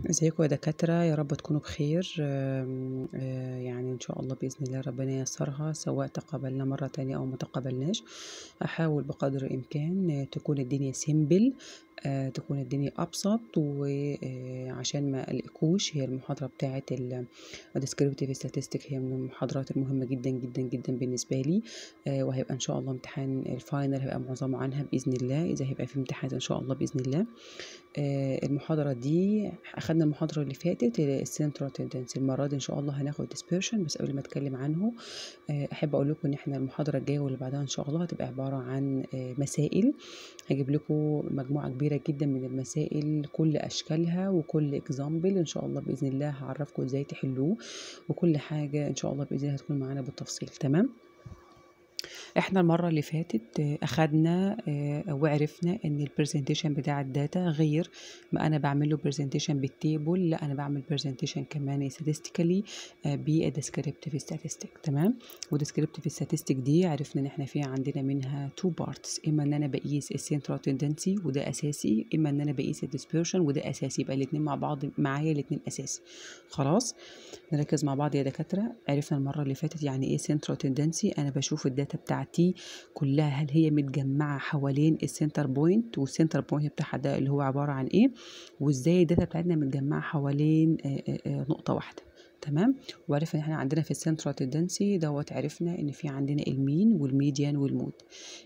ازيكم يا دكاترة يا رب تكونوا بخير آم، آه، يعني ان شاء الله بإذن الله ربنا ييسرها سواء تقابلنا مرة تانية او ما تقابلناش احاول بقدر الامكان آه، تكون الدنيا سيمبل آه، تكون الدنيا ابسط وعشان ما اقلقوش هي المحاضرة بتاعة الديسكريبتيف statistics هي من المحاضرات المهمة جدا جدا جدا بالنسبة لي آه، وهيبقى ان شاء الله امتحان الفاينل هيبقى معظمه عنها بإذن الله اذا هيبقى في امتحانات ان شاء الله بإذن الله آه، المحاضرة دي أخدنا المحاضرة اللي فاتت السنترال تندنسي المرة دي إن شاء الله هناخد ديسبيرشن بس قبل ما أتكلم عنه آه، أحب أقول لكم إن إحنا المحاضرة الجاية واللي بعدها إن شاء الله هتبقى عبارة عن آه، مسائل هجيب لكم مجموعة كبيرة جدا من المسائل كل أشكالها وكل إكزامبل إن شاء الله بإذن الله هعرفكم إزاي تحلوه وكل حاجة إن شاء الله بإذن الله هتكون معانا بالتفصيل تمام احنا المرة اللي فاتت آه، اخدنا آه، وعرفنا ان البرزنتيشن بتاع الداتا غير ما انا بعمله برزنتيشن بالتيبل لا انا بعمل برزنتيشن كمان statistically بالديسكريبتيف statistic تمام والديسكريبتيف statistic دي عرفنا ان احنا فيها عندنا منها تو بارتس اما ان انا بقيس السنترال تندنسي وده اساسي اما ان انا بقيس الديسبيرشن وده اساسي يبقى الاتنين مع بعض معايا الاتنين اساسي خلاص نركز مع بعض يا دكاترة عرفنا المرة اللي فاتت يعني ايه سنترال تندنسي انا بشوف الداتا بتاعتي كلها هل هي متجمعة حوالين السنتر بوينت والسنتر بوينت بتاعها ده اللي هو عبارة عن ايه وازاي الداتا بتاعتنا متجمعة حوالين آه، آه، آه، نقطة واحدة تمام وعرفنا ان احنا عندنا في السنترال تندنسي دوت عرفنا ان في عندنا المين والميديان والمود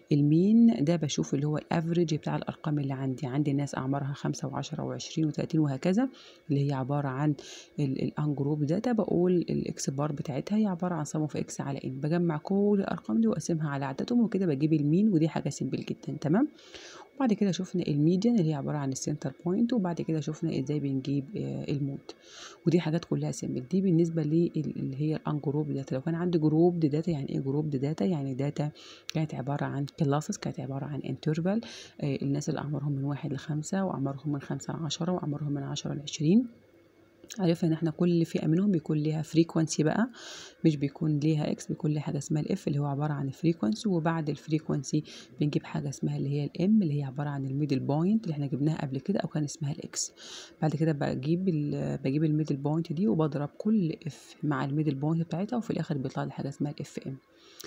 المين ده بشوف اللي هو الافريج بتاع الارقام اللي عندي عندي ناس اعمارها خمسة وعشرة وعشرين وتلاتين وهكذا اللي هي عبارة عن الان جروب داتا بقول الاكس بار بتاعتها هي عبارة عن سم اوف اكس على ان بجمع كل الارقام دي واقسمها على عددهم وكده بجيب المين ودي حاجة سيمبل جدا تمام وبعد كده شفنا الميديان اللي هي عبارة عن السنتر بوينت وبعد كده شفنا ازاي بنجيب آه، المود ودي حاجات كلها سيمبل دي بالنسبة لي اللي هي الان جروب داتا لو كان عندي جروب داتا يعني ايه جروب داتا يعني داتا كانت عبارة عن كلاسز كانت عبارة عن انترفال الناس اللي اعمارهم من واحد لخمسة واعمارهم من خمسة لعشرة واعمارهم من عشرة لعشرين عرفنا ان احنا كل فئه منهم بيكون ليها فريكوانسي بقى مش بيكون ليها اكس بيكون ليها حاجه اسمها الاف اللي هو عباره عن الفريكوانسي وبعد الفريكوانسي بنجيب حاجه اسمها اللي هي الام اللي هي عباره عن الميدل بوينت اللي احنا جبناها قبل كده او كان اسمها الاكس بعد كده بجيب ال بجيب الميدل بوينت دي وبضرب كل اف مع الميدل بوينت بتاعتها وفي الاخر بيطلع لي حاجه اسمها الاف ام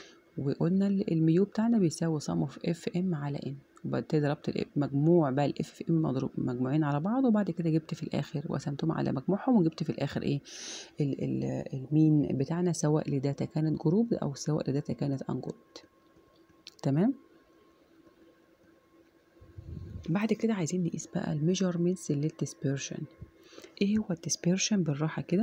وقلنا ال- الميو بتاعنا بيساوي سم اوف اف ام على ان وبعد كده ضربت ال- مجموع بقى الاف في ام مضروب مجموعين على بعض وبعد كده جبت في الاخر وقسمتهم على مجموعهم وجبت في الاخر ايه ال ال المين بتاعنا سواء لداتا كانت جروب او سواء لداتا كانت ان جروب تمام بعد كده عايزين نقيس بقى الميجرمنتس للديسبيرشن ايه هو الديسبيرشن بالراحه كده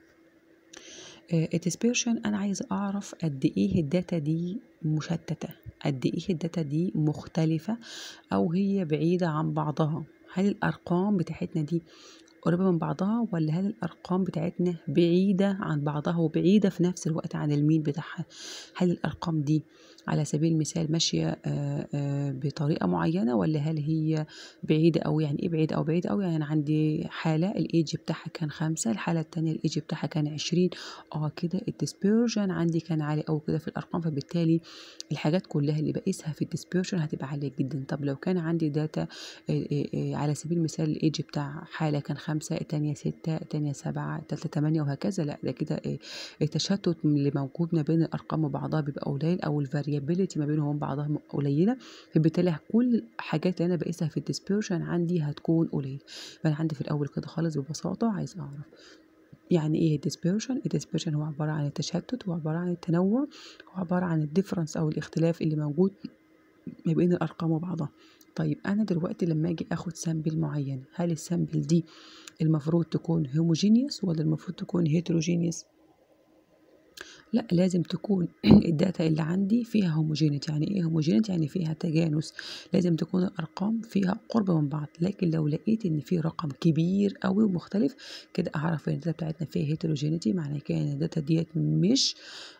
الديسبيرشن انا عايز اعرف قد ايه الداتا دي مشتته قد ايه الداتا دي مختلفه او هي بعيده عن بعضها هل الارقام بتاعتنا دي قريبه من بعضها ولا هل الارقام بتاعتنا بعيده عن بعضها وبعيده في نفس الوقت عن المين بتاعها هل الارقام دي على سبيل المثال ماشيه آه، آه، بطريقه معينه ولا هل هي بعيده او يعني ايه بعيده او بعيده او يعني انا عندي حاله الايدج بتاعها كان خمسة الحاله التانية الايدج بتاعها كان عشرين اه كده الديسبيرجن عندي كان عالي أوي كده في الارقام فبالتالي الحاجات كلها اللي بقيسها في الديسبيرجن هتبقى عاليه جدا طب لو كان عندي داتا على سبيل المثال الايدج بتاع حاله كان خمسة التانية ستة التانية سبعة التالتة تمانية وهكذا لا ده كده آه، التشتت اللي موجود ما بين الارقام وبعضها بيبقى قليل او الفاريابيليتي ما بينهم وبين بعضها قليله فبالتالي كل الحاجات اللي انا بقيسها في الديسبيرجن عندي هتكون قليله فانا عندي في الاول كده خالص ببساطه عايز اعرف يعني ايه الديسبيرشن الديسبيرشن هو عبارة عن التشتت هو عبارة عن التنوع هو عبارة عن الديفرنس او الاختلاف اللي موجود ما بين الارقام وبعضها طيب انا دلوقتي لما اجي اخد سامبل معين هل السامبل دي المفروض تكون هوموجينيوس ولا المفروض تكون هيتروجينيوس لا لازم تكون الداتا اللي عندي فيها هوموجينيتي يعني ايه هوموجينيتي يعني فيها تجانس لازم تكون الارقام فيها قرب من بعض لكن لو لقيت ان في رقم كبير قوي ومختلف كده اعرف ان الداتا بتاعتنا فيها هيتروجينيتي معنى كده ان الداتا ديت مش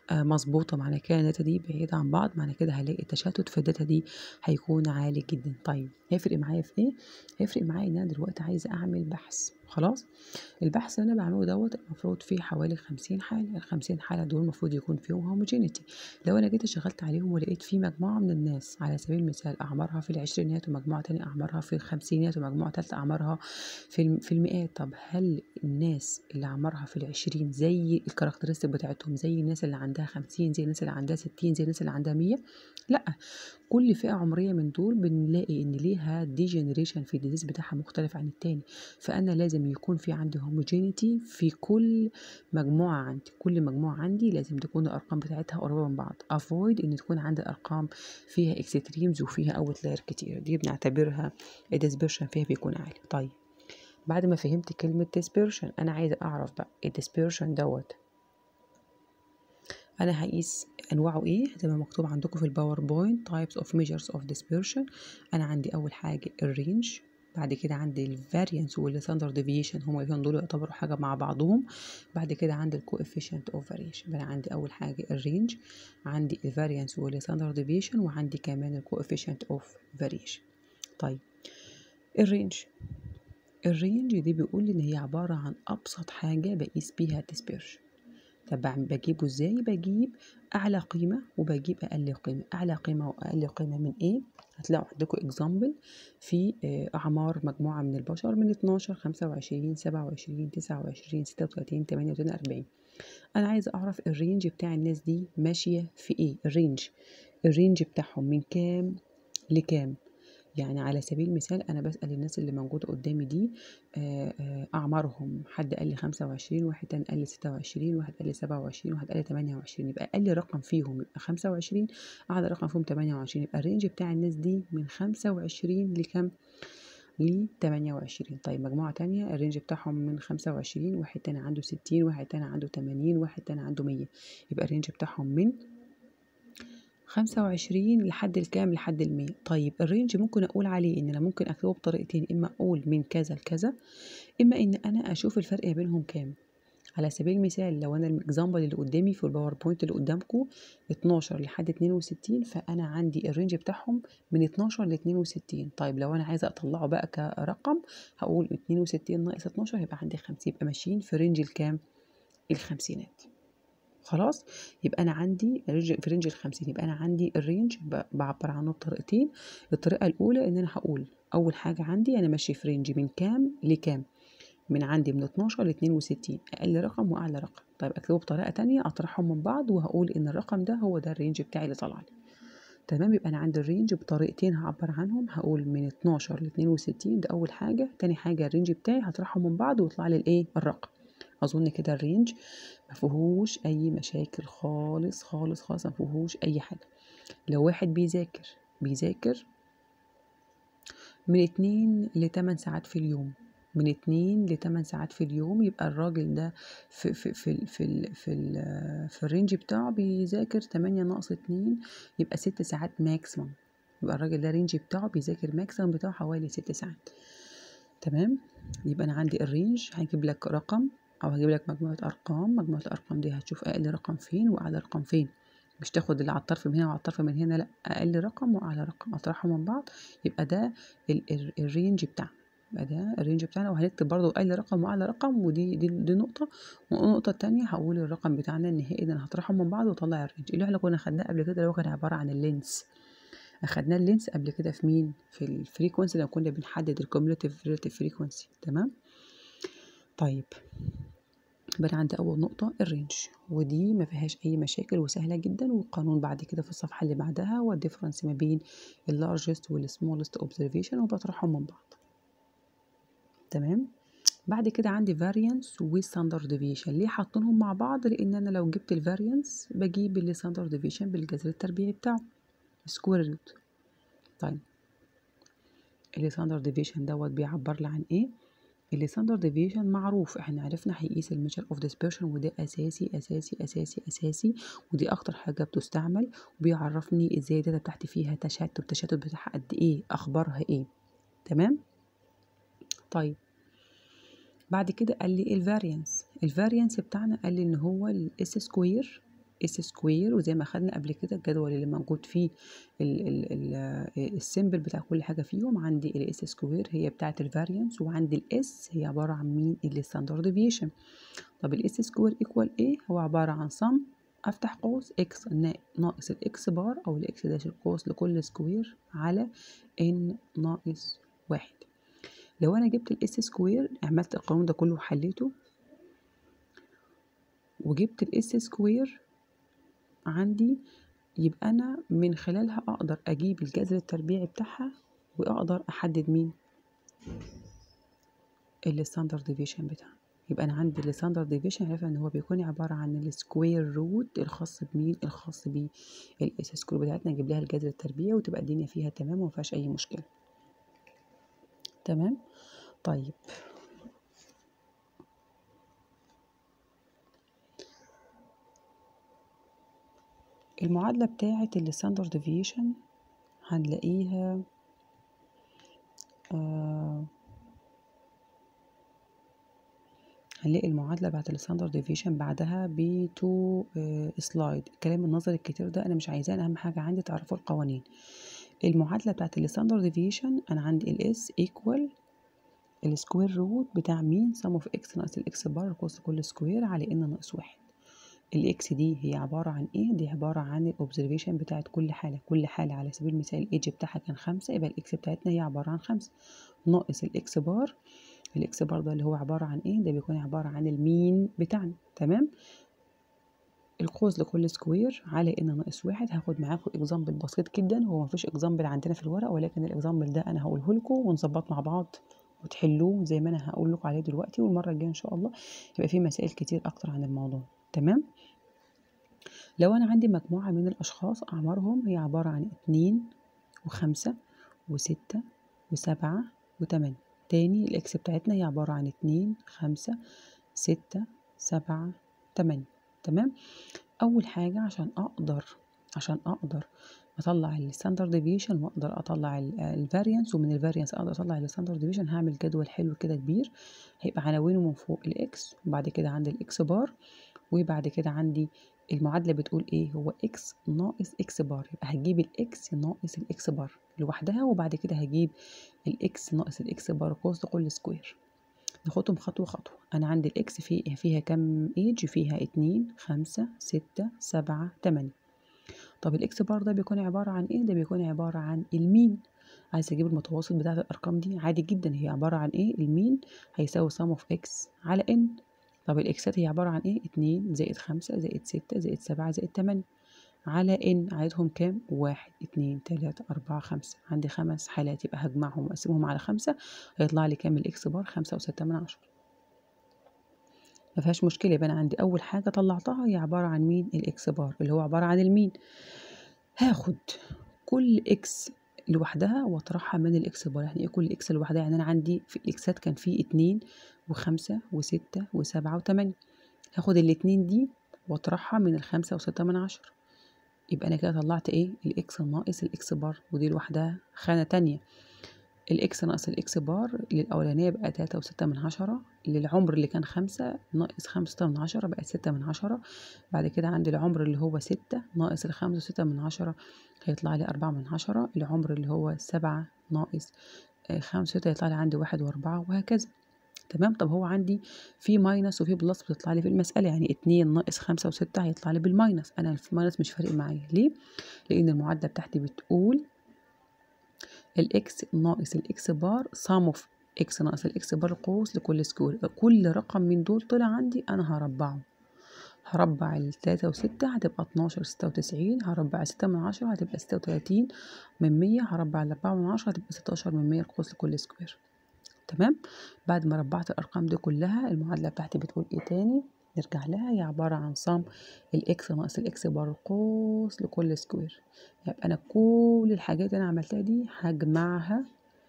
آه، مظبوطة معنى كده الداتا دي بعيدة عن بعض معنى كده هلاقي التشتت في الداتا دي هيكون عالي جدا طيب هيفرق معايا في ايه هيفرق معايا ان انا دلوقتي عايزة اعمل بحث خلاص البحث اللي انا بعمله دوت المفروض فيه حوالي خمسين حالة الخمسين حالة دول المفروض يكون فيهم هوموجينيتي لو انا جيت اشتغلت عليهم ولقيت في مجموعة من الناس على سبيل المثال اعمارها في العشرينات ومجموعة تانية اعمارها في الخمسينات ومجموعة تالتة اعمارها في الم- في المئات طب هل الناس اللي اعمارها في العشرين زي الكاركترستيك بتاعتهم زي الناس اللي عندها خمسين زي الناس اللي عندها ستين زي الناس اللي عندها مية لا كل فئة عمرية من دول بنلاقي إن ليها ديجنريشن في الديزيز بتاعها مختلف عن التاني فأنا لازم يكون في عندي هوموجينيتي في كل مجموعة عندي كل مجموعة عندي لازم تكون الأرقام بتاعتها قريبة من بعض افويد إن تكون عندي الأرقام فيها اكستريمز وفيها اوتلاير كتير دي بنعتبرها الديسبرشن فيها بيكون عالي طيب بعد ما فهمت كلمة dispersion أنا عايزة أعرف بقى الديسبرشن دوت انا هقيس انواعه ايه زي ما مكتوب عندكم في الباوربوينت types of measures of dispersion انا عندي اول حاجه الرينج بعد كده عندي الفاريانس والستاندرد ديفيشن هما الاثنين دول يعتبروا حاجه مع بعضهم بعد كده عندي الكوفيشنت اوف فاريشن انا عندي اول حاجه الرينج عندي الفاريانس والستاندرد ديفيشن وعندي كمان الكوفيشنت اوف فاريشن طيب الرينج الرينج دي بيقول لي ان هي عباره عن ابسط حاجه بقيس بيها الديسبيرشن طب بعم- بجيبه ازاي بجيب اعلى قيمه وبجيب اقل قيمه اعلى قيمه واقل قيمه من ايه هتلاقوا عندكم اكزامبل في آه، اعمار مجموعه من البشر من 12 25 27 29 36 38 40 انا عايزه اعرف الرينج بتاع الناس دي ماشيه في ايه الرينج الرينج بتاعهم من كام لكام يعني على سبيل المثال انا بسال الناس اللي موجوده قدامي دي آه، آه، اعمارهم حد قال لي 25 واحد تاني قال لي 26 واحد قال لي 27 واحد قال لي 28 يبقى اقل رقم فيهم يبقى 25 اعلى رقم فيهم 28 يبقى الرينج بتاع الناس دي من 25 لكام ل 28 طيب مجموعة تانية الرينج بتاعهم من 25 واحد تاني عنده 60 واحد تاني عنده 80 واحد تاني عنده 100 يبقى الرينج بتاعهم من خمسة وعشرين لحد الكام لحد المية طيب الرينج ممكن أقول عليه إن أنا ممكن أكتبه بطريقتين إما أقول من كذا لكذا إما إن أنا أشوف الفرق ما بينهم كام على سبيل المثال لو أنا الإكزامبل اللي قدامي في الباوربوينت اللي قدامكم 12 لحد 62 فأنا عندي الرينج بتاعهم من 12 ل 62 طيب لو أنا عايزة أطلعه بقى كرقم هقول 62 ناقص 12 يبقى عندي 50 يبقى ماشيين في رينج الكام الخمسينات خلاص يبقى انا عندي رينج- في رينج الخمسين يبقى انا عندي الرينج ب- بعبر عنه بطريقتين الطريقه الاولى ان انا هقول اول حاجه عندي انا ماشي في رينج من كام لكام من عندي من 12 ل 62 اقل رقم واعلى رقم طيب اكتبه بطريقه تانية اطرحهم من بعض وهقول ان الرقم ده هو ده الرينج بتاعي اللي طلع لي تمام يبقى انا عندي الرينج بطريقتين هعبر عنهم هقول من 12 ل 62 ده اول حاجه تاني حاجه الرينج بتاعي هطرحهم من بعض ويطلع لي الايه الرقم اظن كده الرينج ما فيهوش اي مشاكل خالص خالص خالص ما فيهوش اي حاجه لو واحد بيذاكر بيذاكر من اتنين لتمن ساعات في اليوم من اتنين لتمن ساعات في اليوم يبقى الراجل ده في في في في ال في, ال في الرينج بتاعه بيذاكر تمانية ناقص اتنين يبقى ست ساعات ماكسيمم يبقى الراجل ده الرينج بتاعه بيذاكر ماكسيمم بتاعه حوالي ست ساعات تمام يبقى انا عندي الرينج هجيب لك رقم او هجيب لك مجموعه ارقام مجموعه الارقام دي هتشوف اقل رقم فين واعلى رقم فين مش تاخد اللي على الطرف من هنا وعلى الطرف من هنا لا اقل رقم واعلى رقم اطرحهم من بعض يبقى ده ال- ال- الرينج بتاعنا يبقى ده الرينج بتاعنا وهنكتب برضو اقل رقم واعلى رقم ودي دي, دي نقطه والنقطه التانية هقول الرقم بتاعنا النهائي ده انا هطرحهم من بعض واطلع الرينج اللي احنا كنا خدناه قبل كده اللي هو كان عباره عن اللينس اخدنا اللينس قبل كده في مين في الفريكونسي لما كنا بنحدد الكوميوليتيف ريليتيف فريكونسي تمام طيب يبقى أنا عندي اول نقطه الرينج ودي ما فيهاش اي مشاكل وسهله جدا والقانون بعد كده في الصفحه اللي بعدها هو الديفرنس ما بين اللارجست والسمولست اوبزرفيشن وبطرحهم من بعض تمام بعد كده عندي variance وستاندرد ديفيشن ليه حاطينهم مع بعض لان انا لو جبت الفاريانس بجيب الستاندرد ديفيشن بالجذر التربيعي بتاعه سكوير روت طيب الستاندرد ديفيشن دوت بيعبر لي عن ايه الستاندرد ديفيشن معروف احنا عرفنا هيقيس الميجر اوف ديسبرشن وده اساسي اساسي اساسي اساسي ودي اكتر حاجه بتستعمل وبيعرفني ازاي الداتا بتاعتي فيها تشتت التشتت بتاعها قد ايه اخبارها ايه تمام طيب بعد كده قال لي الفاريانس الفاريانس بتاعنا قال لي ان هو الاس سكوير اس سكوير وزي ما خدنا قبل كده الجدول اللي موجود فيه ال ال ال السيمبل بتاع كل حاجه فيهم عندي الاس سكوير هي بتاعه الفاريانس وعندي الاس هي عباره عن مين الستاندرد ديفيشن طب الاس سكوير ايكوال ايه هو عباره عن صم افتح قوس اكس ناقص الاكس بار او الاكس داش القوس لكل سكوير على ان ناقص واحد لو انا جبت الاس سكوير عملت القانون ده كله وحليته وجبت الاس سكوير عندي يبقى انا من خلالها اقدر اجيب الجذر التربيعي بتاعها واقدر احدد مين الستاندرد ديفيشن بتاعها يبقى انا عندي الستاندرد ديفيشن عرفنا ان هو بيكون عباره عن السكوير روت الخاص بمين الخاص بالاس سكوير بتاعتنا نجيب لها الجذر التربيعي وتبقى الدنيا فيها تمام وما فيهاش اي مشكله تمام طيب المعادلة بتاعة الستاندرد ديفيشن هنلاقيها آه هنلاقي المعادلة بتاعة الستاندرد ديفيشن بعدها بتو آه سلايد الكلام النظري الكتير ده أنا مش عايزاه أهم حاجة عندي تعرفوا القوانين المعادلة بتاعة الستاندرد ديفيشن أنا عندي الاس ايكوال السكوير روت بتاع مين سم اوف اكس ناقص الاكس بار قوس كل سكوير على ان ناقص واحد الاكس دي هي عبارة عن ايه دي عبارة عن الاوبزرفيشن بتاعت كل حالة كل حالة على سبيل المثال الايدج بتاعها كان خمسة يبقى الاكس بتاعتنا هي عبارة عن خمسة ناقص الاكس بار الاكس بار ده اللي هو عبارة عن ايه ده بيكون عبارة عن المين بتاعنا تمام القوس لكل سكوير على ان ناقص واحد هاخد معاكم اكزامبل بسيط جدا هو مفيش اكزامبل عندنا في الورق ولكن الاكزامبل ده انا هقوله لكم ونظبط مع بعض وتحلوه زي ما انا هقول لكم عليه دلوقتي والمره الجايه ان شاء الله يبقى في مسائل كتير اكتر عن الموضوع تمام لو انا عندي مجموعه من الاشخاص اعمارهم هي عباره عن اتنين وخمسة وستة وسبعة وتمانية تاني الاكس بتاعتنا هي عبارة عن اتنين خمسة ستة سبعة تمانية تمام اول حاجة عشان اقدر عشان اقدر اطلع الستاندرد ديفيشن واقدر اطلع الفاريانس ومن الفاريانس اقدر اطلع الستاندرد ديفيشن هعمل جدول حلو كده كبير هيبقى عناوينه من فوق الاكس وبعد كده عندي الاكس بار وبعد كده عندي المعادله بتقول ايه هو اكس ناقص اكس بار يبقى هجيب الاكس ناقص الاكس بار لوحدها وبعد كده هجيب الاكس ناقص الاكس بار قوس لكل سكوير ناخدهم خطوة خطوة أنا عندي الإكس في فيها كم إيج فيها اتنين خمسة ستة سبعة تمانية طب الإكس بار ده بيكون عبارة عن إيه؟ ده بيكون عبارة عن المين عايز أجيب المتوسط بتاعة الأرقام دي عادي جدا هي عبارة عن إيه؟ المين هيساوي sum of x على n طب الإكسات هي عبارة عن إيه؟ اتنين زائد خمسة زائد ستة زائد سبعة زائد تمانية على n عددهم كام؟ واحد اتنين تلاتة أربعة خمسة عندي خمس حالات يبقى هجمعهم وأقسمهم على خمسة هيطلع لي كام الإكس بار؟ خمسة وستة من عشرة مفيهاش مشكلة يبقى أنا عندي أول حاجة طلعتها هي عبارة عن مين؟ الإكس بار اللي هو عبارة عن المين هاخد كل إكس لوحدها واطرحها من الاكس بار يعني ايه كل اكس لوحدها يعني انا عندي في الاكسات كان في اتنين وخمسة وستة وسبعة وتمانية هاخد الاتنين دي واطرحها من الخمسة وستة من عشرة يبقى انا كده طلعت ايه الاكس ناقص الاكس بار ودي لوحدها خانة تانية الاكس ناقص الاكس بار للاولانية بقى تلاتة وستة من عشرة للعمر اللي كان خمسة ناقص خمسة من عشرة بقت ستة من عشرة بعد كده عندي العمر اللي هو ستة ناقص الخمسة وستة من عشرة هيطلع لي أربعة من عشرة العمر اللي هو سبعة ناقص خمسة ستة هيطلع لي عندي واحد وأربعة وهكذا تمام طب هو عندي في ماينس وفي بلس بتطلع لي في المسألة يعني اتنين ناقص خمسة وستة هيطلع لي بالماينس أنا الماينس مش فارق معايا ليه؟ لأن المعادلة بتاعتي بتقول الإكس ناقص الإكس بار sum of إكس ناقص الإكس بار قوس لكل سكوير كل رقم من دول طلع عندي أنا هربعه هربع التلاتة وستة هتبقى اتناشر ستة وتسعين هربع ستة من عشرة هتبقى ستة وتلاتين من مية هربع الأربعة من عشرة هتبقى ستاشر من مية القوس لكل سكوير تمام بعد ما ربعت الأرقام دي كلها المعادلة بتاعتي بتقول إيه تاني نرجع لها هي عبارة عن صم الإكس ناقص الإكس بار قوس لكل سكوير يبقى أنا كل الحاجات اللي أنا عملتها دي هجمعها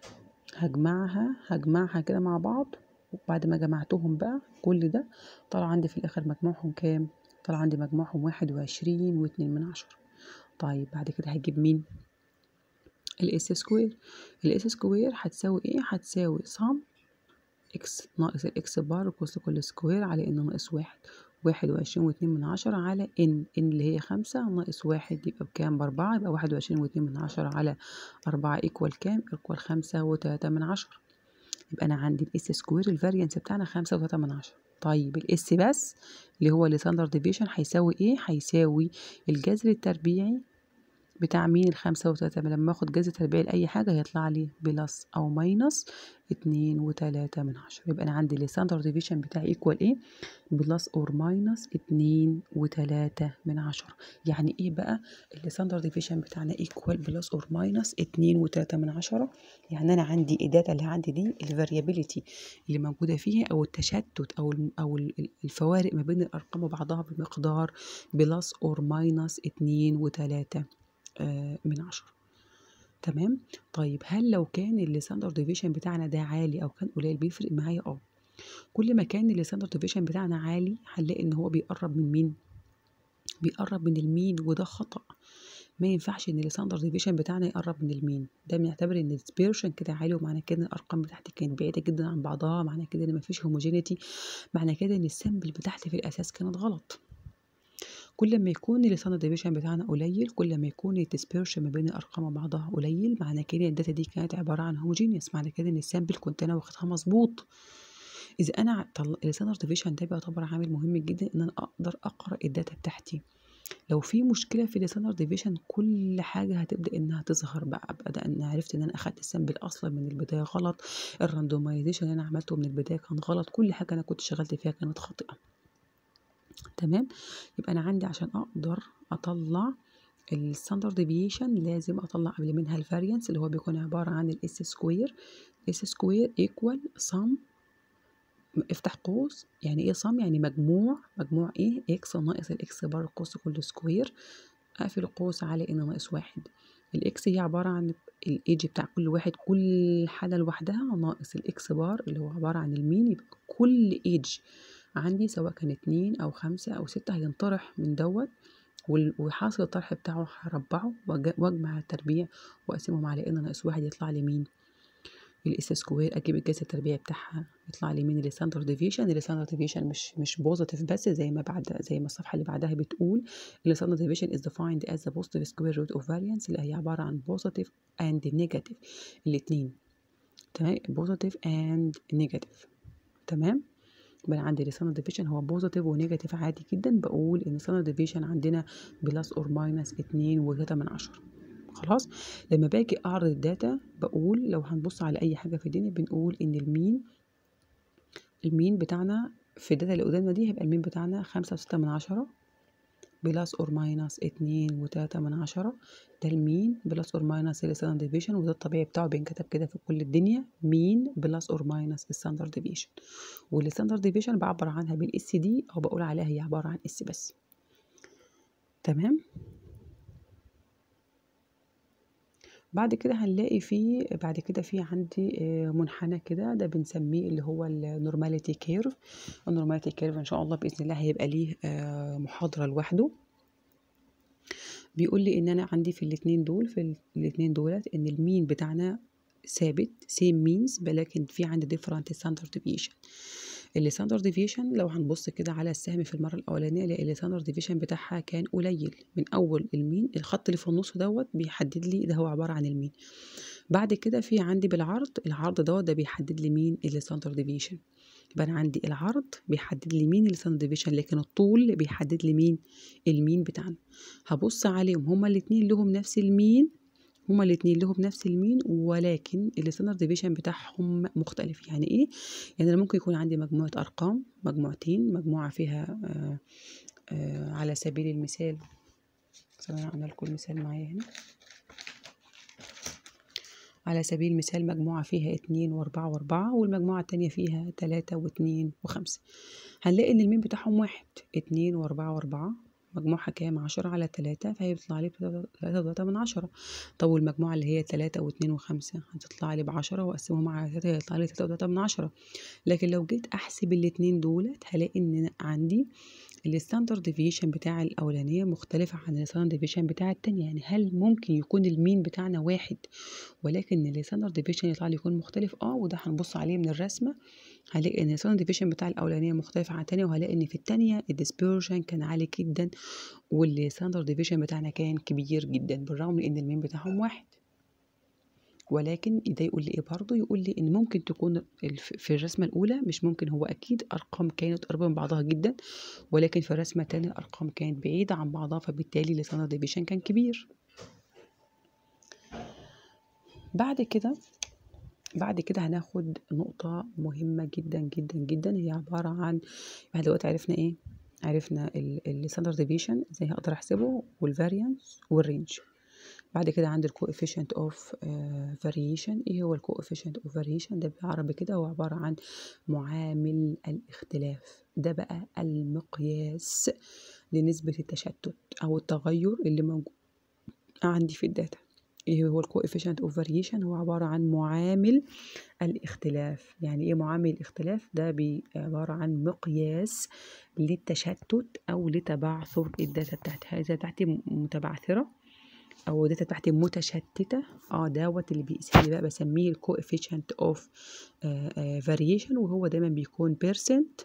هجمعها هجمعها كده مع بعض وبعد ما جمعتهم بقى كل ده طلع عندي في الآخر مجموعهم كام؟ طلع عندي مجموعهم واحد وعشرين واتنين من عشرة طيب بعد كده هجيب مين؟ الاس سكوير الاس سكوير هتساوي ايه؟ هتساوي صم اكس ناقص الاكس بار قوس لكل سكوير على ان ناقص واحد واحد وعشرين واتنين من عشرة على ان ان اللي هي خمسة ناقص واحد يبقى بكام بأربعة يبقى واحد وعشرين واتنين من عشرة على أربعة ايكوال كام ايكوال خمسة وتلاتة من عشرة يبقى أنا عندي الاس سكوير الفاريانس بتاعنا خمسة وتلاتة من عشرة طيب الاس بس اللي هو الستاندرد ديفيشن هيساوي ايه هيساوي الجذر التربيعي بتاع مين الخمسة وتلاتة لما اخد جذر تربيعي لأي حاجة هيطلع لي بلس أو ماينس اتنين وتلاتة من عشرة يبقى أنا عندي الستاندرد ديفيشن بتاعي ايكوال ايه بلس أور ماينس اتنين وتلاتة من عشرة يعني ايه بقى الستاندرد ديفيشن بتاعنا ايكوال بلس أور ماينس اتنين وتلاتة من عشرة يعني أنا عندي الداتا اللي عندي دي الفاريابيليتي اللي موجودة فيها أو التشتت أو الم- أو ال- الفوارق ما بين الأرقام وبعضها بمقدار بلس أور ماينس اتنين وتلاتة آه، من عشرة تمام طيب هل لو كان الستاندرد ديفيشن بتاعنا ده عالي او كان قليل بيفرق معايا اه كل ما كان الستاندرد ديفيشن بتاعنا عالي هنلاقي ان هو بيقرب من مين بيقرب من المين وده خطأ ما ينفعش ان الستاندرد ديفيشن بتاعنا يقرب من المين ده بنعتبر ان الديسبيرشن كده عالي ومعنى كده ان الارقام بتاعتي كانت بعيده جدا عن بعضها معنى كده ان مفيش هوموجينيتي معنى كده ان السامبل بتاعتي في الاساس كانت غلط كل ما يكون الستاندرد ديفيشن بتاعنا قليل كل ما يكون الديسبيرشن ما بين الارقام وبعضها قليل معنى كده ان الداتا دي كانت عباره عن هوموجينيوس معنى كده ان السامبل كنت انا واخدها مظبوط اذا انا طل... الستاندرد ديفيشن ده بيعتبر عامل مهم جدا ان انا اقدر اقرا الداتا بتاعتي لو في مشكله في الستاندرد ديفيشن كل حاجه هتبدا انها تظهر بقى ابدا ان عرفت ان انا اخدت السامبل اصلا من البدايه غلط الراندومايزيشن اللي انا عملته من البدايه كان غلط كل حاجه انا كنت شغلت فيها كانت خاطئه تمام يبقى انا عندي عشان اقدر اطلع الستاندرد ديفيشن لازم اطلع قبل منها الفاريانس اللي هو بيكون عباره عن الاس سكوير اس سكوير ايكوال سم افتح قوس يعني ايه صم يعني مجموع مجموع ايه اكس ناقص الاكس بار القوس كله سكوير اقفل القوس على ان ناقص واحد الاكس هي عبارة عن الايدج بتاع كل واحد كل حالة لوحدها ناقص الاكس بار اللي هو عبارة عن المين يبقى كل ايدج عندي سواء كان اتنين او خمسة او ستة هينطرح من دوت وال- وحاصل الطرح بتاعه هربعه وأج- واجمع التربيع واقسمهم على ان ناقص واحد يطلع لي مين الاس سكوير اجيب الجذر التربيعي بتاعها يطلع لي مين الستاندرد ديفيشن الستاندرد ديفيشن مش مش بوزيتيف بس زي ما بعد زي ما الصفحه اللي بعدها بتقول الستاندرد ديفيشن از defined as the positive square root of variance اللي هي عباره عن positive and negative الاثنين تمام positive and negative تمام يبقى أنا عندي الستاندرد ديفيشن هو بوزيتيف ونيجاتيف عادي جدا بقول ان الستاندرد ديفيشن عندنا بلس اور ماينس اتنين وتلاتة من عشرة خلاص لما باجي اعرض الداتا بقول لو هنبص على اي حاجه في الدنيا بنقول ان المين المين بتاعنا في الداتا اللي قدامنا دي هيبقى المين بتاعنا خمسة وستة من عشرة بلس اور ماينس اتنين وتلاتة من عشرة ده المين بلس اور ماينس الستاندرد ديفيشن وده الطبيعي بتاعه بينكتب كده في كل الدنيا مين بلس اور ماينس الستاندرد ديفيشن والستاندرد ديفيشن بعبر عنها بالاس دي او بقول عليها هي عباره عن اس بس تمام بعد كده هنلاقي في بعد كده في عندي آه، منحنى كده ده بنسميه اللي هو النورماليتي كيرف النورماليتي كيرف ان شاء الله باذن الله هيبقى ليه آه، محاضره لوحده بيقول لي ان انا عندي في الاثنين دول في الاثنين دولت ان المين بتاعنا ثابت سيم مينز ولكن في عندي ديفرنت ستاندرد ديفيشن الستاندرد ديفيشن لو هنبص كده على السهم في المره الاولانيه الاقي الستاندرد ديفيشن بتاعها كان قليل من اول المين الخط اللي في النص دوت بيحدد لي ده هو عباره عن المين بعد كده في عندي بالعرض العرض دوت ده بيحدد لي مين الستاندرد ديفيشن يبقى انا عندي العرض بيحدد لي مين الستاندرد ديفيشن لكن الطول بيحدد لي مين المين بتاعنا هبص عليهم هما الاثنين لهم نفس المين هما الاثنين لهم نفس المين ولكن الستاندرد ديفيشن بتاعهم مختلف يعني ايه يعني انا ممكن يكون عندي مجموعه ارقام مجموعتين مجموعه فيها آه آه على سبيل المثال ثواني اعمل لكم مثال معايا هنا على سبيل المثال مجموعة فيها اتنين واربعة واربعة والمجموعة التانية فيها تلاتة واتنين وخمسة هنلاقي ان المين بتاعهم واحد اتنين واربعة واربعة مجموعها كام عشرة على تلاتة فهيطلع لي تلاتة وتلاتة من عشرة طب والمجموعة اللي هي تلاتة واتنين وخمسة هتطلع لي بعشرة وأقسمهم على تلاتة هيطلع لي تلاتة وتلاتة من عشرة لكن لو جيت أحسب الاتنين دولت هلاقي إن أنا عندي الستاندرد ديفيشن بتاع الأولانية مختلفة عن الستاندرد ديفيشن بتاع التانية يعني هل ممكن يكون المين بتاعنا واحد ولكن الستاندرد ديفيشن يطلع لي يكون مختلف اه وده هنبص عليه من الرسمة هلاقي ان الستاندرد ديفيشن بتاع الأولانية مختلف عن التانية وهلاقي ان في التانية الديسبيرجن كان عالي جدا والستاندرد ديفيشن بتاعنا كان كبير جدا بالرغم من ان المين بتاعهم واحد ولكن ده يقول لي ايه برضه يقول لي ان ممكن تكون الف- في الرسمه الاولى مش ممكن هو اكيد ارقام كانت قريبه من بعضها جدا ولكن في الرسمه الثانيه الارقام كانت بعيده عن بعضها فبالتالي الستاندرد ديفيشن كان كبير بعد كده بعد كده هناخد نقطة مهمة جدا جدا جدا هي عبارة عن احنا دلوقتي عرفنا ايه عرفنا الستاندرد ديفيشن ازاي هقدر احسبه والفاريانس والرينج بعد كده عندي الكوفيشنت اوف فاريشن ايه هو الكوفيشنت اوف فاريشن ده بالعربي كده هو عبارة عن معامل الاختلاف ده بقى المقياس لنسبة التشتت او التغير اللي موجود عندي في الداتا ايه هو الكوفيشنت اوف فاريشن هو عبارة عن معامل الاختلاف يعني ايه معامل الاختلاف ده بي- عبارة عن مقياس للتشتت او لتبعثر الداتا بتاعتي الداتا بتاعتي متبعثرة او الداتا بتاعتي متشتتة اه دوت اللي بيقيسها لي بقى بسميه الكوفيشنت اوف فاريشن وهو دايما بيكون بيرسنت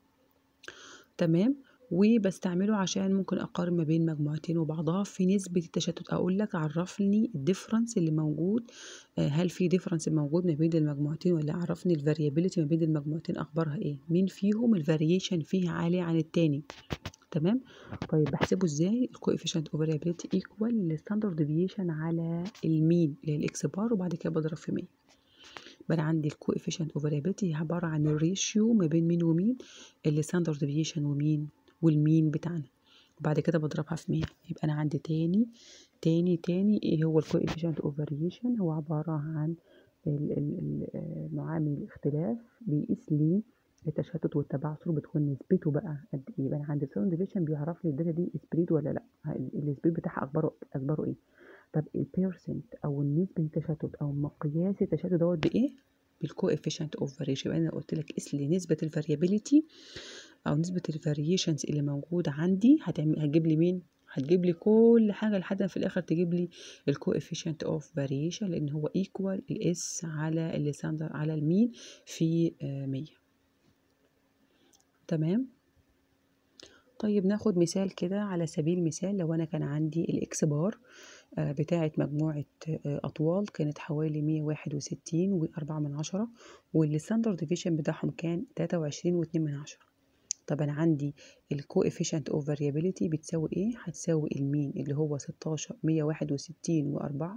تمام وبستعمله عشان ممكن اقارن ما بين مجموعتين وبعضها في نسبة التشتت اقول لك عرفني الديفرنس اللي موجود آه، هل في ديفرنس موجود ما بين المجموعتين ولا عرفني الفاريابيليتي ما بين المجموعتين اخبارها ايه مين فيهم الفاريشن فيه عالي عن التاني تمام طيب بحسبه ازاي الكوفيشنت اوف فاريابيليتي ايكوال الستاندرد ديفيشن على المين اللي هي الاكس بار وبعد كده بضرب في 100 يبقى انا عندي الكوفيشنت اوف فاريابيليتي عباره عن الريشيو ما بين مين ومين الستاندرد ديفيشن ومين والمين بتاعنا وبعد كده بضربها في 100 يبقى انا عندي تاني تاني تاني ايه هو الكوفيشنت اوف فاريشن هو عباره عن ال- ال- ال- آه، معامل الاختلاف بيقيس لي التشتت والتبعثر بتكون نسبته بقى قد ايه يبقى انا عندي الساوند ديفيشن بيعرف لي الداتا دي سبريد ولا لا السبريد بتاعها اخباره اخباره ايه طب البيرسنت او النسبه التشتت او مقياس التشتت دوت بايه بالكوفيشنت اوف فاريشن يبقى انا قلت لك قيس لي نسبه الفاريابيليتي او نسبه الفاريشنز اللي موجوده عندي هتعمل هتجيب لي مين هتجيب لي كل حاجه لحد ما في الاخر تجيب لي الكوفيشنت اوف فاريشن لان هو ايكوال الاس على الستاندر على المين في آه، 100 تمام طيب ناخد مثال كده على سبيل المثال لو انا كان عندي الاكس بار آه، بتاعة مجموعة آه، أطوال كانت حوالي مية واحد وستين وأربعة من عشرة والستاندرد ديفيشن بتاعهم كان تلاتة وعشرين واتنين من عشرة طب أنا عندي الكوفيشنت اوف فاريابيليتي بتساوي ايه؟ هتساوي المين اللي هو ستاشر مية واحد وستين وأربعة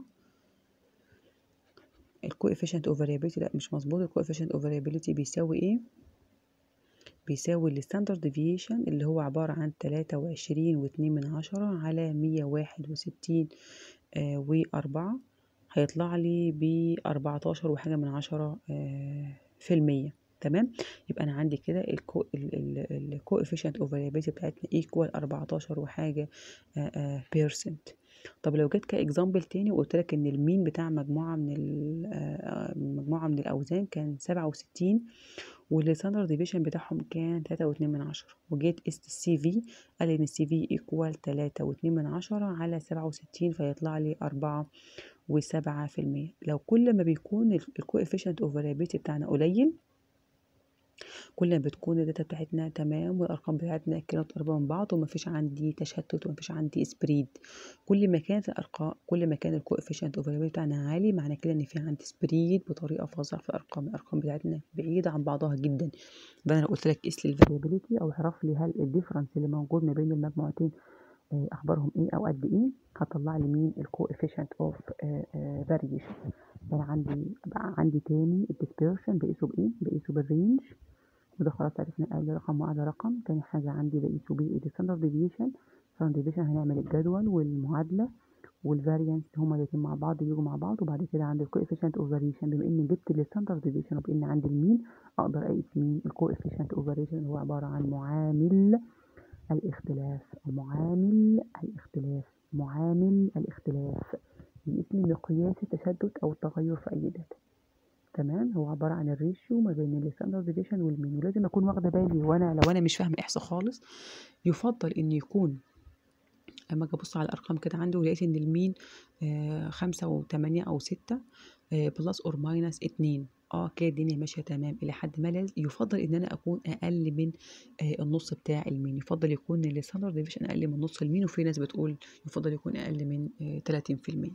الكوفيشنت اوف فاريابيليتي لا مش مظبوط الكوفيشنت اوف فاريابيليتي بيساوي ايه؟ بيساوي الستاندرد ديفيشن اللي هو عبارة عن تلاتة وعشرين واتنين من عشرة على مية واحد وستين آه وأربعة هيطلع لي بأربعتاشر وحاجة من عشرة آه في المية تمام يبقى أنا عندي كده الكو الكوفيشنت اوف فاريابيلتي بتاعتنا ايكوال أربعتاشر وحاجة بيرسنت طب لو جيت كاكزامبل تاني وقلت لك ان المين بتاع مجموعة من ال- آه، مجموعة من الأوزان كان سبعة وستين والستاندرد ديفيشن بتاعهم كان تلاتة واتنين من عشرة وجيت قست السي في قال ان السي في ايكوال تلاتة واتنين من عشرة على سبعة وستين فيطلع لي أربعة وسبعة في المية لو كل ما بيكون الكوفيشنت اوف فاريابيلتي بتاعنا قليل كل ما بتكون الداتا بتاعتنا تمام والارقام بتاعتنا كانت قريبه من بعض ومفيش عندي تشتت ومفيش عندي سبريد كل ما كانت الارقام كل ما كان الكوفيشنت اوف بتاعنا عالي معنى كده ان في عندي سبريد بطريقه فظيعه في الارقام الارقام بتاعتنا بعيده عن بعضها جدا يبقى انا لو قلت لك قيس لي الفاريابيليتي او اعرف لي هل الديفرنس اللي موجود ما بين المجموعتين آه، اخبارهم ايه او قد ايه هطلع لي مين الكوفيشنت اوف فاريشن انا عندي بقى عندي تاني الديسبيرشن بقيسه بايه بقيسه بالرينج وده خلاص عرفنا اقل رقم واعلى رقم تاني حاجه عندي بقيسه بايه الستاندرد ديفيشن ستاندرد ديفيشن هنعمل الجدول والمعادله والفاريانس هما الاتنين مع بعض يجوا مع بعض وبعد كده عندي الكوفيشنت اوف فاريشن بما اني جبت الستاندرد ديفيشن وبان عندي المين اقدر اقيس مين الكوفيشنت اوف فاريشن هو عباره عن معامل الاختلاف معامل الاختلاف معامل الاختلاف باسم مقياس التشتت او التغير في اي داتا تمام هو عبارة عن الريشيو ما بين الستاندرد ديفيشن والمين ولازم اكون واخده بالي وانا لو انا مش فاهمه احصاء خالص يفضل ان يكون اما اجي ابص على الارقام كده عندي ولقيت ان المين آه خمسة وتمانية او ستة آه بلس اور ماينس اتنين اه كده الدنيا ماشيه تمام الى حد ما لازم يفضل ان انا اكون اقل من آه النص بتاع المين يفضل يكون الستاندرد ديفيشن اقل من نص المين وفي ناس بتقول يفضل يكون اقل من آه 30%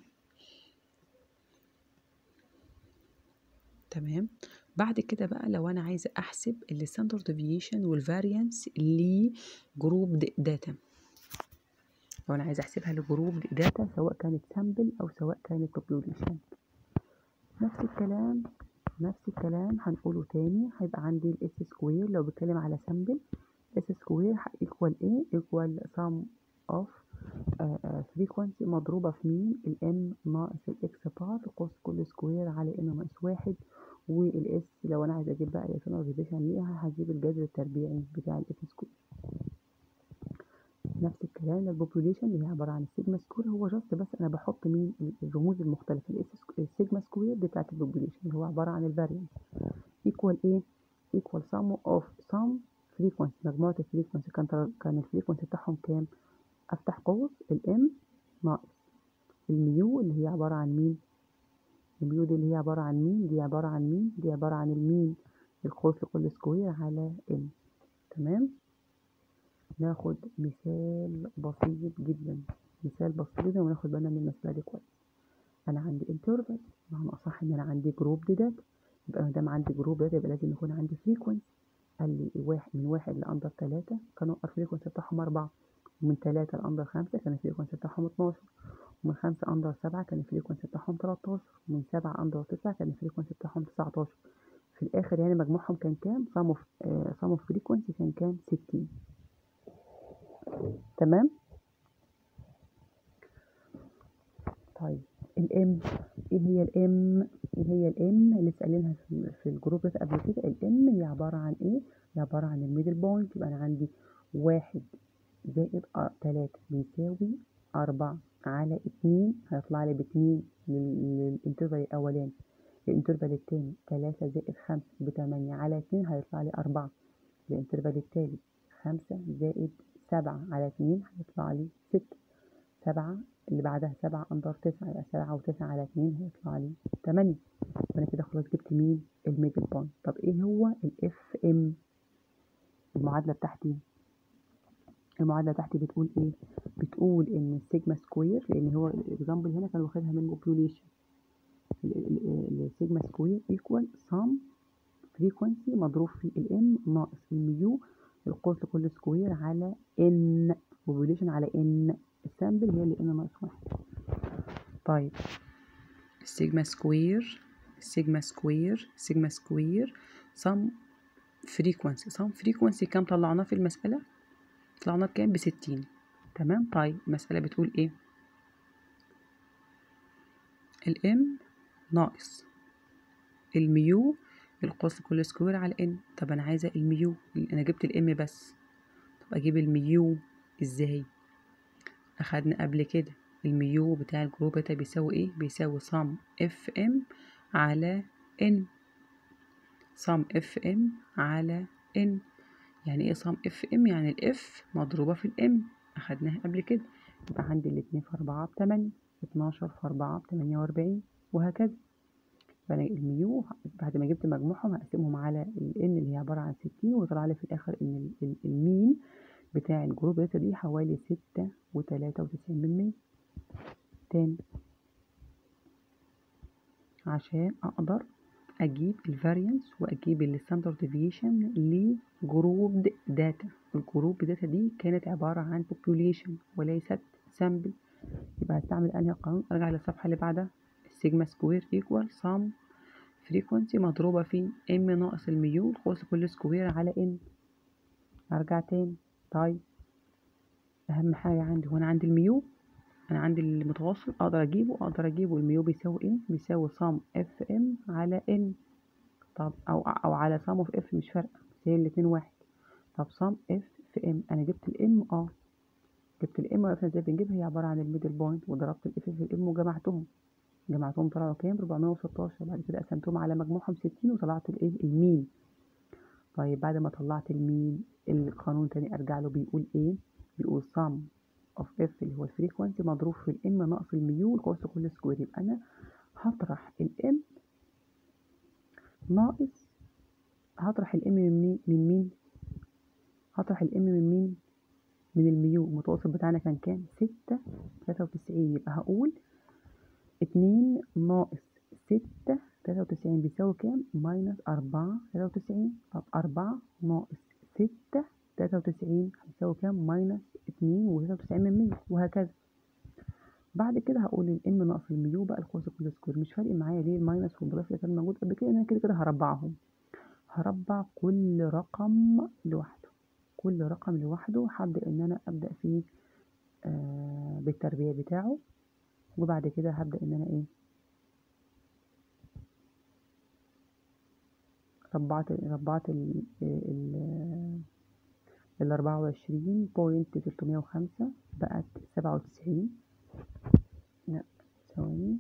تمام بعد كده بقى لو انا عايزه احسب الستاندرد ديفيشن والفاريانس لجروب داتا لو انا عايزه احسبها لجروب داتا سواء كانت سامبل او سواء كانت بوبوليشن نفس الكلام نفس الكلام هنقوله تاني هيبقى عندي الاس سكوير لو بتكلم على سامبل اس سكوير ايكوال ايه ايكوال سم اوف فريكوانسي مضروبة في مين الام ناقص الاكس بار قوس كل سكوير على ان ناقص واحد والاس لو انا عايزه اجيب بقى الاسم ديفيشن ليها هجيب الجذر التربيعي بتاع الاس سكوير نفس الكلام البوبوليشن اللي هي عباره عن السيجما سكوير هو جاست بس انا بحط مين الرموز المختلفه الاس السيجما سكوير دي بتاعت البوبوليشن اللي هو عباره عن الفاريانس ايكوال ايه ايكوال سم اوف سم فريكوانسي مجموعه الفريكوانسي كان كان الفريكوانسي بتاعهم كام افتح قوس الام ناقص الميو اللي هي عباره عن مين الميو دي اللي هي عباره عن مين دي عباره عن مين دي عباره عن المين القوس لكل سكوير على ام تمام ناخد مثال بسيط جدا مثال بسيط جدا وناخد بالنا من المسألة دي كويس أنا عندي انترفال معنى أصح إن أنا عندي جروب داتا يبقى ما دام عندي جروب داتا يبقى لازم يكون عندي فريكونسي قال لي واحد من واحد لأندر تلاتة كانوا الفريكونسي بتاعهم أربعة ومن تلاتة لأندر خمسة كان الفريكونسي بتاعهم اتناشر ومن خمسة أندر سبعة كان الفريكونسي بتاعهم تلاتاشر ومن سبعة أندر تسعة كان الفريكونسي بتاعهم تسعتاشر في الآخر يعني مجموعهم كان كام؟ سم اوف سم اوف فريكونسي كان كام؟ ستين تمام طيب الام ايه هي الام ايه هي الام اللي سألينها في, في الجروب ده قبل كده الام هي عبارة عن ايه هي عبارة عن الميدل بوينت يبقى انا عندي واحد زائد تلاتة بيساوي أربعة على اتنين هيطلع لي باتنين للانترفال الأولاني الانترفال التاني تلاتة زائد خمسة بتمانية على اتنين هيطلع لي أربعة الانترفال التالت خمسة زائد سبعة على اتنين هيطلع لي ستة سبعة اللي بعدها سبعة أندر تسعة يبقى سبعة وتسعة على اتنين هيطلع لي تمانية فأنا كده خلاص جبت مين الميدل بوينت طب ايه هو الاف ام المعادلة بتاعتي المعادلة بتاعتي بتقول ايه بتقول ان السيجما سكوير لان هو الاكزامبل هنا كان واخدها من بوبوليشن السيجما سكوير ايكوال سام فريكوانسي مضروب في الام ناقص الميو القوس لكل سكوير على ان بوبوليشن على ان السامبل هي اللي ان ناقص واحد طيب السيجما سكوير السيجما سكوير سيجما سكوير سم فريكوانسي سم فريكوانسي كام طلعناه في المسألة طلعناه بكام بستين تمام طيب المسألة بتقول ايه الام ناقص الميو القوس لكل سكوير على ان طب انا عايزه الميو انا جبت الام بس طب اجيب الميو ازاي اخدنا قبل كده الميو بتاع الجروب ده بيساوي ايه بيساوي صم اف ام على ان صم اف ام على ان يعني ايه صم اف ام يعني الاف مضروبه في الام اخدناها قبل كده يبقى عندي الاتنين في اربعة بتمانية اتناشر في اربعة بتمانية واربعين وهكذا فانا الميو بعد ما جبت مجموعهم هقسمهم على الان اللي هي عباره عن ستين ويطلع لي في الاخر ان المين بتاع الجروب داتا دي حوالي ستة وتلاتة وتسعين من مية تاني عشان اقدر اجيب الفاريانس واجيب الستاندرد ديفيشن لجروب داتا الجروب داتا دي كانت عباره عن population وليست سامبل يبقى هستعمل انهي قانون ارجع للصفحه اللي بعدها سيجما سكوير ايكوال سام فريكوانسي مضروبة في ام ناقص الميو القوس لكل سكوير على ان ارجع تاني طيب اهم حاجة عندي هو انا عندي الميو انا عندي المتوسط اقدر اجيبه اقدر اجيبه الميو بيساوي ايه بيساوي سام اف ام على ان طب او او على سام اوف اف مش فارقة بس هي الاتنين واحد طب سام اف في ام انا جبت الام اه جبت الام وعرفنا ازاي بنجيبها هي عبارة عن الميدل بوينت وضربت الاف في الام وجمعتهم جمعتهم طلعوا كام 416 بعد كده قسمتهم على مجموعهم 60 وطلعت الايه المين طيب بعد ما طلعت المين القانون تاني ارجع له بيقول ايه بيقول sum of f اللي هو الفريكوانسي مضروب في الام ناقص الميو الكوست كل سكوير يبقى انا هطرح الام ناقص هطرح الام من مين من مين هطرح الام من مين من الميو المتوسط بتاعنا كان كام ستة تلاتة وتسعين يبقى هقول اتنين ناقص ستة تلاتة وتسعين بيساوي كام ماينس أربعة تلاتة وتسعين طب أربعة ناقص ستة تلاتة وتسعين هيساوي كام ماينس اتنين وتلاتة وتسعين من مية وهكذا بعد كده هقول الام ناقص الميو بقى الكوس كل سكوير مش فارق معايا ليه الماينس والبلس اللي كان موجود قبل كده انا كده كده هربعهم هربع كل رقم لوحده كل رقم لوحده هبدأ ان انا ابدأ فيه آه بالتربية بتاعه وبعد كده هبدأ ان انا ايه ربعت ربعت ال ال ال أربعة وعشرين بوينت تلتمية وخمسة بقت سبعة وتسعين لا ثواني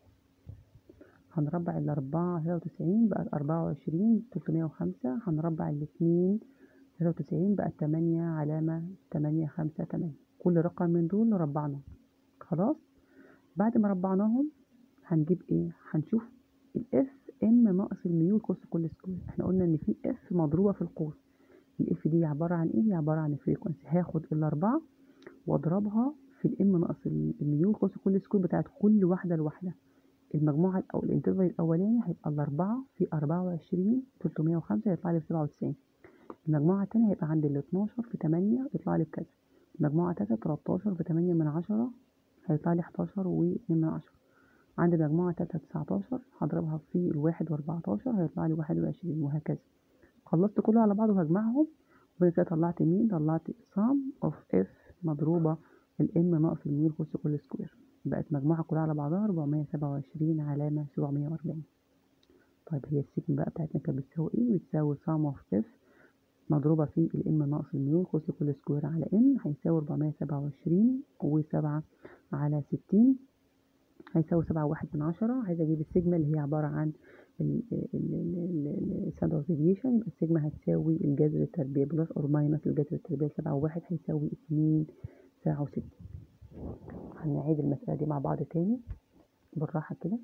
هنربع الأربعة تلاتة وتسعين بقت أربعة وعشرين تلتمية وخمسة هنربع الاتنين تلاتة وتسعين بقت تمانية علامة تمانية خمسة تمانية كل رقم من دول ربعناه خلاص بعد ما ربعناهم هنجيب ايه هنشوف الاف ام ناقص الميو القوس كل سكوير احنا قلنا ان في اف مضروبه في القوس الاف دي عباره عن ايه هي عباره عن الفريكونسي هاخد الاربعه واضربها في الام ناقص الميو القوس كل سكوير بتاعت كل واحده لوحدها المجموعه الاول الانترفال الاولاني هيبقى الاربعه في أربعة وعشرين تلتمية وخمسة يطلع لي بسبعة وتسعين المجموعه التانية هيبقى عندي الاتناشر في تمانية يطلع لي بكذا المجموعه التالتة تلاتاشر في تمانية من عشرة هيطلع لي حداشر واتنين من عشرة عندي المجموعة تالتة تسعتاشر هضربها في الواحد واربعتاشر هيطلع لي واحد وعشرين وهكذا خلصت كله على بعض وهجمعهم وبعد كده طلعت مين طلعت sum of f مضروبة الام ناقص الميو القوس كل سكوير بقت مجموعة كلها على بعضها أربعمية سبعة وعشرين علامة سبعمية وأربعين طيب هي السيجما بقى بتاعتنا كانت بتساوي ايه بتساوي sum of f مضروبة في الام ناقص الميو القوس كل سكوير على n هيساوي أربعمية سبعة وعشرين وسبعة على ستين هيساوي سبعة واحد من عشرة عايزة أجيب السيجما اللي هي عبارة عن الستاندرد ديفيشن يبقى السيجما هتساوي الجذر التربيع بلس أو ماينس الجذر التربيع سبعة وواحد هيساوي اتنين سبعة وستين هنعيد المسألة دي مع بعض تاني بالراحة كده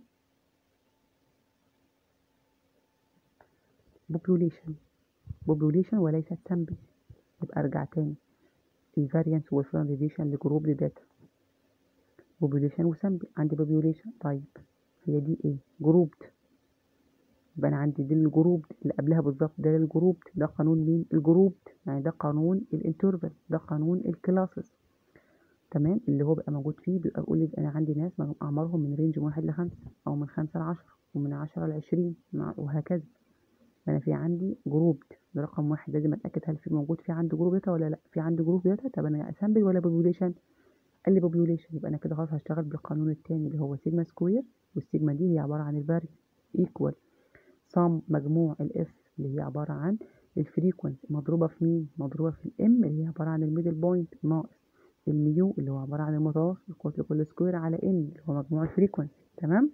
population population وليست sample يبقى أرجع تاني الفاريانس والفران ديفيشن لجروب داتا population وسامبل عندي population طيب هي دي ايه جروبد يبقى انا عندي دي الجروب اللي قبلها بالظبط ده الجروب ده قانون مين الجروب يعني ده قانون الانترفال ده قانون الكلاسز تمام اللي هو بقى موجود فيه بيبقى بيقول لي انا عندي ناس اعمارهم من رينج من واحد لخمسة او من خمسة لعشرة ومن عشرة لعشرين وهكذا فانا في عندي جروب ده رقم واحد لازم اتاكد هل في موجود في عندي جروب داتا ولا لا في عندي جروب داتا طب انا اسامبل ولا population قال لي population يبقى انا كده خلاص هشتغل بالقانون التاني اللي هو سيجما سكوير والسيجما دي هي عبارة عن الفاري ايكوال صم مجموع الاف اللي هي عبارة عن الفريكونسي مضروبة في مين مضروبة في الام اللي هي عبارة عن الميدل بوينت ناقص الميو اللي هو عبارة عن المتوسط القوس لكل سكوير على ان اللي هو مجموع الفريكونسي تمام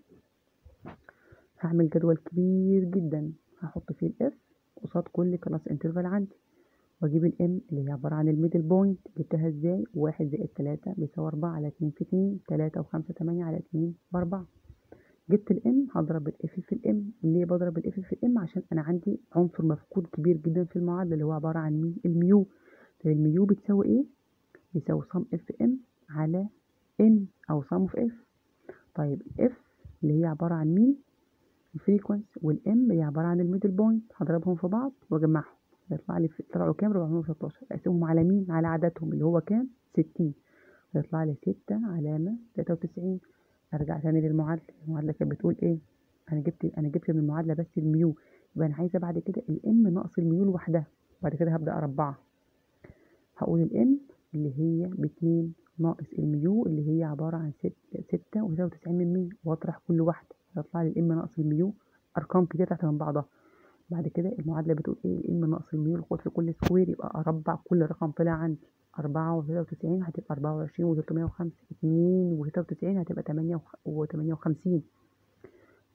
هعمل جدول كبير جدا هحط فيه الاف قصاد كل كلاس انترفال عندي واجيب الام اللي هي عبارة عن الميدل بوينت جبتها ازاي واحد زائد تلاتة بيساوي أربعة على اتنين في اتنين تلاتة وخمسة تمانية على اتنين بأربعة جبت الام هضرب الاف في الام ليه بضرب الاف في الام عشان انا عندي عنصر مفقود كبير جدا في المعادلة اللي هو عبارة عن مين الميو طب الميو بتساوي ايه بيساوي صم اف ام على ان او صم اوف اف طيب الاف اللي هي عبارة عن مين الفريكونس والام هي عبارة عن الميدل بوينت هضربهم في بعض واجمعهم هيطلع لي طلعوا كام 416 اقسمهم على مين على عددهم اللي هو كام 60 هيطلع لي 6 علامة 93 ارجع تاني للمعادلة المعادلة كانت بتقول ايه انا جبت انا جبت من المعادلة بس الميو يبقى انا عايزة بعد كده الام ناقص الميو لوحدها بعد كده هبدأ اربعها هقول الام اللي هي باتنين ناقص الميو اللي هي عبارة عن ستة ستة وتسعة وتسعين من مية واطرح كل واحدة هيطلع لي الام ناقص الميو ارقام كتير تحت من بعضها بعد كده المعادلة بتقول ايه الام ناقص الميو القوس لكل سكوير يبقى اربع كل رقم طلع عندي أربعة وتلاتة وتسعين هتبقى أربعة وعشرين وتلتمية وخمسة اتنين وتلاتة وتسعين هتبقى تمانية وتمانية وخمسين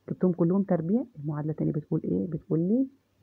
جبتهم كلهم تربيع المعادلة تاني بتقول ايه بتقول لي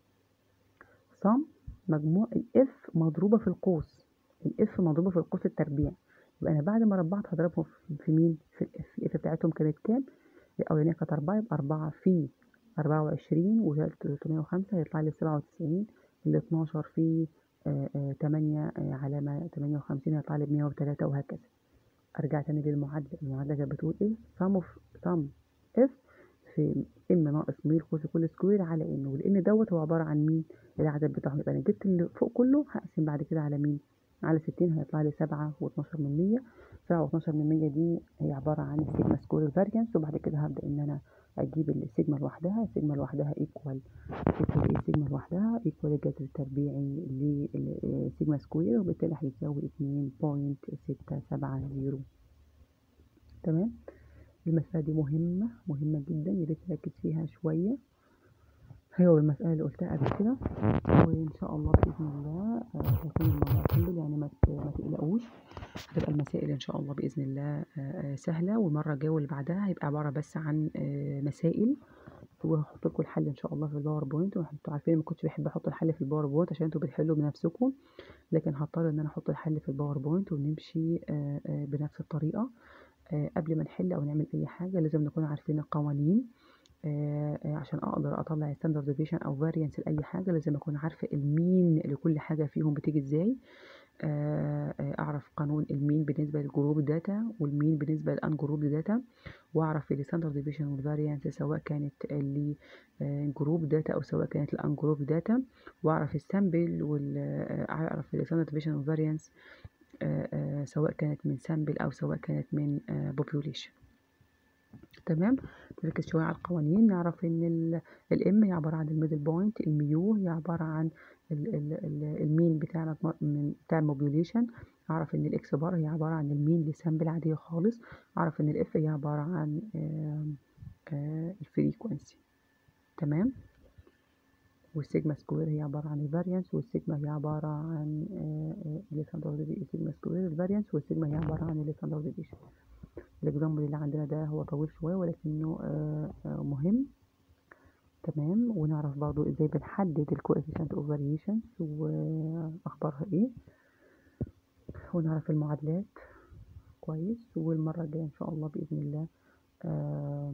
صم مجموع الاف مضروبة في القوس الاف مضروبة في القوس التربيع يبقى انا بعد ما ربعت هضربهم في مين في الاف الاف بتاعتهم كانت كام الاولانية كانت أربعة يبقى أربعة في أربعة وعشرين وزائد تلتمية وخمسة هيطلع لي سبعة وتسعين الاتناشر في تمانية علامة تمانية وخمسين هيطلع لي بمية وتلاتة وهكذا أرجع تاني للمعادلة المعادلة كانت بتقول إيه sum of sum f في ام ناقص ميل قوس كل سكوير على ان ولان دوت هو عبارة عن مين العدد بتاعهم يبقى أنا جبت اللي فوق كله هقسم بعد كده على مين على ستين هيطلع لي سبعة واتناشر من مية سبعة واتناشر من مية دي هي عبارة عن السيجما سكوير الفاريانس وبعد كده هبدأ إن أنا أجيب السيجما لوحدها السيجما لوحدها ايكوال ايكوال ايه سيجما لوحدها ايكوال الجذر التربيعي لسيجما سكوير وبالتالي هيساوي اتنين بوينت ستة سبعة زيرو تمام المسألة دي مهمة مهمة جدا يا ريت تركز فيها شوية هو المسألة اللي قلتها قبل كده وإن شاء الله بإذن الله هيكون الموضوع كله يعني ما ما تقلقوش هتبقى المسائل إن شاء الله بإذن الله سهلة والمرة الجاية واللي بعدها هيبقى عبارة بس عن مسائل وهحط لكم الحل ان شاء الله في الباوربوينت وانتوا عارفين ما كنتش بحب احط الحل في الباوربوينت عشان انتوا بتحلوا بنفسكم لكن هضطر ان انا احط الحل في الباوربوينت ونمشي بنفس الطريقه قبل ما نحل او نعمل اي حاجه لازم نكون عارفين القوانين عشان اقدر اطلع ستاندرد ديفيشن او فاريانس لاي حاجه لازم اكون عارفه المين لكل حاجه فيهم بتيجي ازاي اعرف قانون المين بالنسبه للجروب داتا والمين بالنسبه للان جروب داتا واعرف الستاندرد ديفيشن والفاريانس سواء كانت لجروب داتا او سواء كانت الان جروب داتا واعرف السامبل واعرف الستاندرد ديفيشن والفاريانس سواء كانت من سامبل او سواء كانت من بوبوليشن تمام نركز شويه على القوانين نعرف ان الام هي عباره عن الميدل بوينت الميو هي عباره عن ال ال ال المين بتاع من بتاع الموبيوليشن اعرف ان الاكس بار هي عباره عن المين لسامبل عاديه خالص اعرف ان الاف هي عباره عن الفريكوانسي تمام والسيجما سكوير هي عباره عن الفاريانس والسيجما هي عباره عن الستاندرد سيجما سكوير الفاريانس والسيجما هي عباره عن الستاندرد ديفيشن الاكزامبل اللي عندنا ده هو طويل شويه ولكنه مهم تمام ونعرف برضو ازاي بنحدد الكوفيشنت اوف فاريشنز واخبارها ايه ونعرف المعادلات كويس والمره الجايه ان شاء الله باذن الله آآ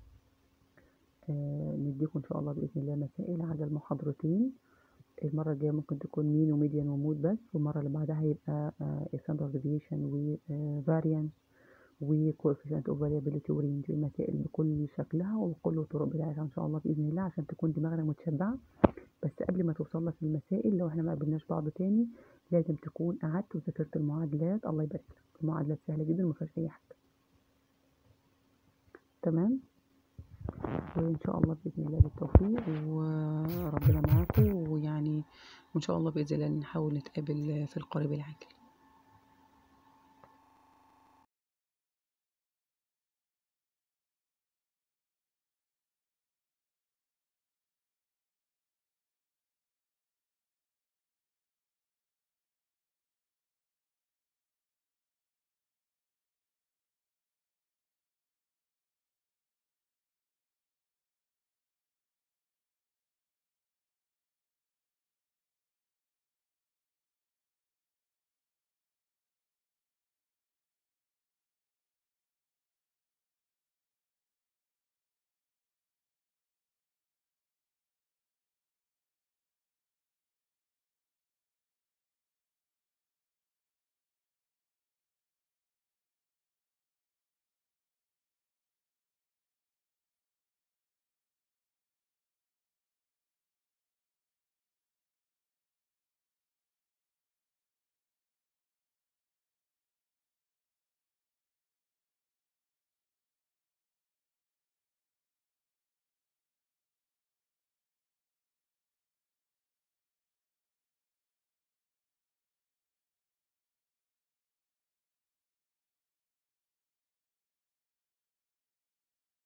آآ نديكم ان شاء الله باذن الله مسائل على المحاضرتين المرة الجاية ممكن تكون مين وميديان ومود بس والمرة اللي بعدها هيبقى ستاندرد ديفيشن وفاريانس وكوفيشنت اوف فاريابيليتي ورينج المسائل بكل شكلها وبكل الطرق بتاعتها ان شاء الله باذن الله عشان تكون دماغنا متشبعه بس قبل ما توصل لك المسائل لو احنا ما قابلناش بعض تاني لازم تكون قعدت وذاكرت المعادلات الله يبارك لك المعادلات سهله جدا ما فيهاش اي حاجه تمام وان شاء الله باذن الله بالتوفيق وربنا معاكم ويعني وان شاء الله باذن الله نحاول نتقابل في القريب العاجل